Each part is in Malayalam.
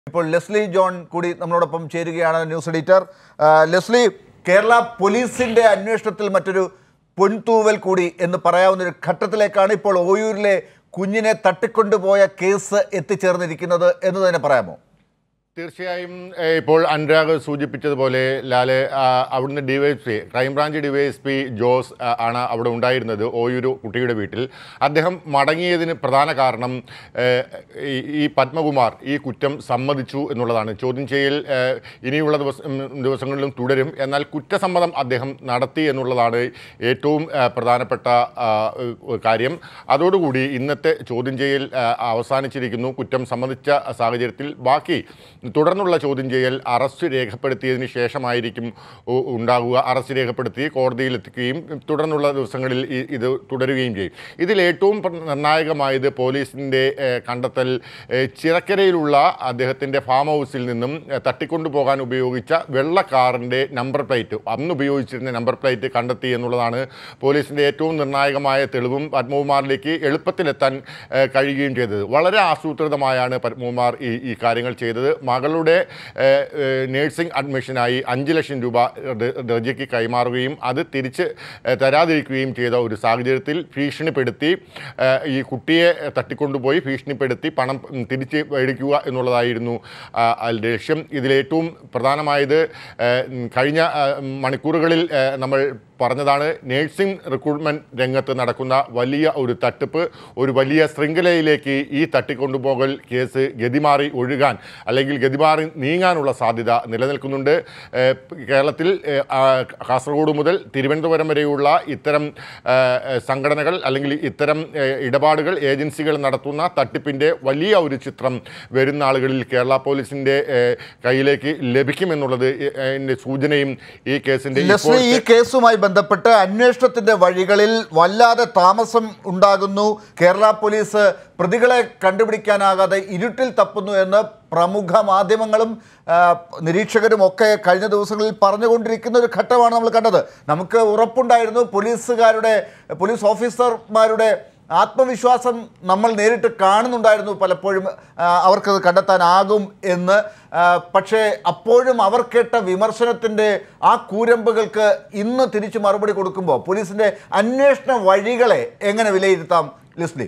ഇപ്പോൾ ലെസ്ലി ജോൺ കൂടി നമ്മളോടൊപ്പം ചേരുകയാണ് ന്യൂസ് എഡിറ്റർ ആ, ലെസ്ലി കേരള പോലീസിന്റെ അന്വേഷണത്തിൽ മറ്റൊരു പൊൻതൂവൽ കൂടി എന്ന് പറയാവുന്ന ഒരു ഘട്ടത്തിലേക്കാണ് ഇപ്പോൾ ഓയൂരിലെ കുഞ്ഞിനെ തട്ടിക്കൊണ്ടുപോയ കേസ് എത്തിച്ചേർന്നിരിക്കുന്നത് എന്ന് തന്നെ പറയാമോ തീർച്ചയായും ഏഹ്, ഇപ്പോൾ അനുരാഗ് സൂചിപ്പിച്ചതുപോലെ ലാല് ആ, അവിടുന്ന് ഡിവൈഎസ്പി ക്രൈംബ്രാഞ്ച് ഡിവൈഎസ്പി ജോസ് ആ, ആണ് അവിടെ ഉണ്ടായിരുന്നത് ഓയൂരു കുട്ടിയുടെ വീട്ടിൽ അദ്ദേഹം മടങ്ങിയതിന് പ്രധാന കാരണം ഏഹ്, ഈ- ഈ പത്മകുമാർ ഈ കുറ്റം സമ്മതിച്ചു എന്നുള്ളതാണ് ചോദ്യം ചെയ്യൽ ഏഹ്, ഇനിയുള്ള ദിവസം ദിവസങ്ങളിലും തുടരും എന്നാൽ കുറ്റസമ്മതം അദ്ദേഹം നടത്തി എന്നുള്ളതാണ് ഏറ്റവും ഏഹ്, പ്രധാനപ്പെട്ട ആ, ഏഹ്, കാര്യം അതോടുകൂടി ഇന്നത്തെ ചോദ്യം ചെയ്യൽ ആ, അവസാനിച്ചിരിക്കുന്നു കുറ്റം സമ്മതിച്ച സാഹചര്യത്തിൽ ബാക്കി തുടർന്നുള്ള ചോദ്യം ചെയ്യൽ അറസ്റ്റ് രേഖപ്പെടുത്തിയതിന് ശേഷമായിരിക്കും ഉ- ഉണ്ടാകുക അറസ്റ്റ് രേഖപ്പെടുത്തി കോടതിയിൽ എത്തിക്കുകയും തുടർന്നുള്ള ദിവസങ്ങളിൽ ഇ- ഇത് തുടരുകയും ചെയ്യും ഇതിൽ ഏറ്റവും പ്ര- നിർണായകമായത് പോലീസിൻ്റെ ഏഹ്, കണ്ടെത്തൽ ഏഹ്, ചിറക്കരയിലുള്ള അദ്ദേഹത്തിൻ്റെ ഫാം ഹൗസിൽ നിന്നും ഏഹ്, തട്ടിക്കൊണ്ടുപോകാൻ ഉപയോഗിച്ച വെള്ള കാറിൻ്റെ നമ്പർ പ്ലേറ്റ് അന്ന് ഉപയോഗിച്ചിരുന്ന നമ്പർ പ്ലേറ്റ് കണ്ടെത്തി എന്നുള്ളതാണ് പോലീസിൻ്റെ ഏറ്റവും നിർണായകമായ തെളിവും പത്മകുമാറിലേക്ക് എളുപ്പത്തിലെത്താൻ ഏഹ്, കഴിയുകയും ചെയ്തത് വളരെ ആസൂത്രിതമായാണ് പത്മകുമാർ ഈ ഈ കാര്യങ്ങൾ ചെയ്തത് മകളുടെ ഏഹ്, ഏഹ്, നേഴ്സിംഗ് അഡ്മിഷനായി അഞ്ച് ലക്ഷം രൂപ ര- രജയ്ക്ക് കൈമാറുകയും അത് തിരിച്ച് ഏഹ്, തരാതിരിക്കുകയും ചെയ്ത ഒരു സാഹചര്യത്തിൽ ഭീഷണിപ്പെടുത്തി ഏഹ്, ഈ കുട്ടിയെ തട്ടിക്കൊണ്ടുപോയി ഭീഷണിപ്പെടുത്തി പണം ഉം, തിരിച്ച് മേടിക്കുക എന്നുള്ളതായിരുന്നു ആ, അതിൻ്റെ ലക്ഷ്യം ഇതിലേറ്റവും പ്രധാനമായത് ഏഹ്, ഉം, കഴിഞ്ഞ ആ, മണിക്കൂറുകളിൽ ഏഹ്, നമ്മൾ പറഞ്ഞതാണ് നേഴ്സിംഗ് റിക്രൂട്ട്മെൻറ്റ് രംഗത്ത് നടക്കുന്ന വലിയ ഒരു തട്ടിപ്പ് ഒരു വലിയ ശൃംഖലയിലേക്ക് ഈ തട്ടിക്കൊണ്ടുപോകൽ കേസ് ഗതിമാറി ഒഴുകാൻ അല്ലെങ്കിൽ ഗതിമാറി നീങ്ങാനുള്ള സാധ്യത നിലനിൽക്കുന്നുണ്ട് ഏഹ് കേരളത്തിൽ ഏഹ് ആ കാസർഗോഡ് മുതൽ തിരുവനന്തപുരം വരെയുള്ള ഇത്തരം ഏഹ് സംഘടനകൾ അല്ലെങ്കിൽ ഇത്തരം ഏഹ് ഇടപാടുകൾ ഏജൻസികൾ നടത്തുന്ന തട്ടിപ്പിൻ്റെ വലിയ ഒരു ചിത്രം വരുന്ന ആളുകളിൽ കേരള പോലീസിൻ്റെ ഏഹ് കയ്യിലേക്ക് ലഭിക്കുമെന്നുള്ളത് ഏഹ് അതിൻ്റെ സൂചനയും ഈ കേസിൻ്റെ ലെസ്ലി ഈ കേസുമായി ബന്ധപ്പെട്ട് അന്വേഷണത്തിന്റെ വഴികളിൽ വല്ലാതെ താമസം ഉണ്ടാകുന്നു കേരള പോലീസ് പ്രതികളെ കണ്ടുപിടിക്കാനാകാതെ ഇരുട്ടിൽ തപ്പുന്നു എന്ന് പ്രമുഖ മാധ്യമങ്ങളും ആ, നിരീക്ഷകരും ഒക്കെ കഴിഞ്ഞ ദിവസങ്ങളിൽ പറഞ്ഞുകൊണ്ടിരിക്കുന്ന ഒരു ഘട്ടമാണ് നമ്മൾ കണ്ടത് നമുക്ക് ഉറപ്പുണ്ടായിരുന്നു പോലീസുകാരുടെ പോലീസ് ഓഫീസർമാരുടെ ആത്മവിശ്വാസം നമ്മൾ നേരിട്ട് കാണുന്നുണ്ടായിരുന്നു പലപ്പോഴും ആ, അവർക്കത് കണ്ടെത്താനാകും എന്ന് ആ, പക്ഷേ അപ്പോഴും അവർ കേട്ട വിമർശനത്തിൻ്റെ ആ കൂരമ്പുകൾക്ക് ഇന്ന് തിരിച്ചു മറുപടി കൊടുക്കുമ്പോൾ പോലീസിൻ്റെ അന്വേഷണ വഴികളെ എങ്ങനെ വിലയിരുത്താം ലിസ്ലി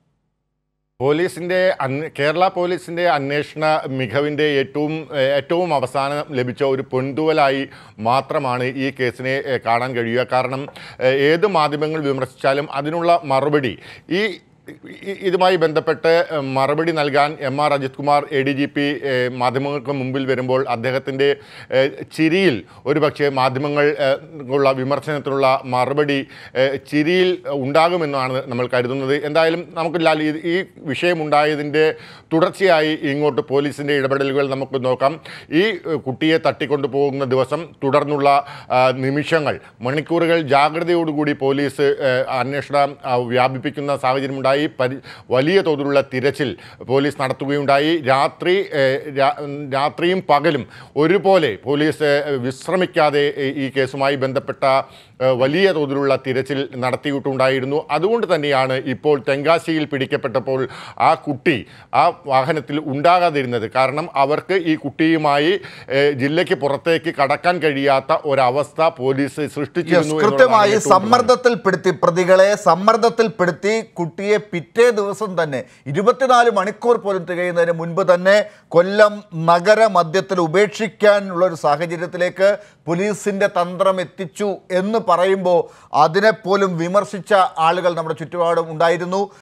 പോലീസിൻ്റെ അന്വ കേരള പോലീസിൻ്റെ അന്വേഷണ മികവിൻ്റെ ഏറ്റവും ഏഹ്, ഏറ്റവും അവസാനം ലഭിച്ച ഒരു പൊൻതുവലായി മാത്രമാണ് ഈ കേസിനെ ഏഹ്, കാണാൻ കഴിയുക കാരണം ഏഹ്, ഏത് മാധ്യമങ്ങൾ വിമർശിച്ചാലും അതിനുള്ള മറുപടി ഈ ഇ- ഇതുമായി ബന്ധപ്പെട്ട് ഏഹ്, മറുപടി നൽകാൻ M R Ajith Kumar A D G P മാധ്യമങ്ങൾക്ക് മുമ്പിൽ വരുമ്പോൾ അദ്ദേഹത്തിൻ്റെ ഏഹ്, ചിരിയിൽ ഒരുപക്ഷെ മാധ്യമങ്ങൾ ഏഹ്, ഉള്ള വിമർശനത്തിനുള്ള മറുപടി ഏഹ്, ചിരിയിൽ ഉണ്ടാകുമെന്നാണ് നമ്മൾ കരുതുന്നത് എന്തായാലും നമുക്ക് ലാൽ ഈ- ഈ വിഷയമുണ്ടായതിൻ്റെ തുടർച്ചയായി ഇങ്ങോട്ട് പോലീസിൻ്റെ ഇടപെടലുകൾ നമുക്ക് നോക്കാം ഈ ഏഹ്, കുട്ടിയെ തട്ടിക്കൊണ്ടു പോകുന്ന ദിവസം തുടർന്നുള്ള ആ, നിമിഷങ്ങൾ മണിക്കൂറുകൾ ജാഗ്രതയോടുകൂടി പോലീസ് ഏഹ്, അന്വേഷണം ആ, വ്യാപിപ്പിക്കുന്ന സാഹചര്യമുണ്ടായി പരി വലിയ തോതിലുള്ള തിരച്ചിൽ പോലീസ് നടത്തുകയുണ്ടായി രാത്രി ഏഹ്, രാ- രാത്രിയും പകലും ഒരുപോലെ പോലീസ് ഏഹ്, വിശ്രമിക്കാതെ ഈ- ഈ കേസുമായി ബന്ധപ്പെട്ട ഏഹ്, വലിയ തോതിലുള്ള തിരച്ചിൽ നടത്തിയിട്ടുണ്ടായിരുന്നു അതുകൊണ്ട് തന്നെയാണ് ഇപ്പോൾ തെങ്കാശിയിൽ പിടിക്കപ്പെട്ടപ്പോൾ ആ കുട്ടി ആ വാഹനത്തിൽ ഉണ്ടാകാതിരുന്നത് കാരണം അവർക്ക് ഈ കുട്ടിയുമായി ഏഹ്, ജില്ലയ്ക്ക് പുറത്തേക്ക് കടക്കാൻ കഴിയാത്ത ഒരവസ്ഥ പോലീസ് സൃഷ്ടിച്ചിരുന്നു കൃത്യമായി എന്നുള്ളതാണ് ഏറ്റവും പ്രധാനം. സമ്മർദ്ദത്തിൽപ്പെടുത്തി പ്രതികളെ സമ്മർദ്ദത്തിൽപ്പെടുത്തി കുട്ടിയെ പിറ്റേ ദിവസം തന്നെ ഇരുപത്തിനാല് മണിക്കൂർ പോലും തികയുന്നതിന് മുൻപ് തന്നെ കൊല്ലം നഗര മധ്യത്തിൽ ഉപേക്ഷിക്കാനുള്ള ഒരു സാഹചര്യത്തിലേക്ക് പോലീസിന്റെ തന്ത്രം എത്തിച്ചു എന്ന് പറയുമ്പോൾ അതിനെപ്പോലും വിമർശിച്ച ആളുകൾ നമ്മുടെ ചുറ്റുപാടും ഉണ്ടായിരുന്നു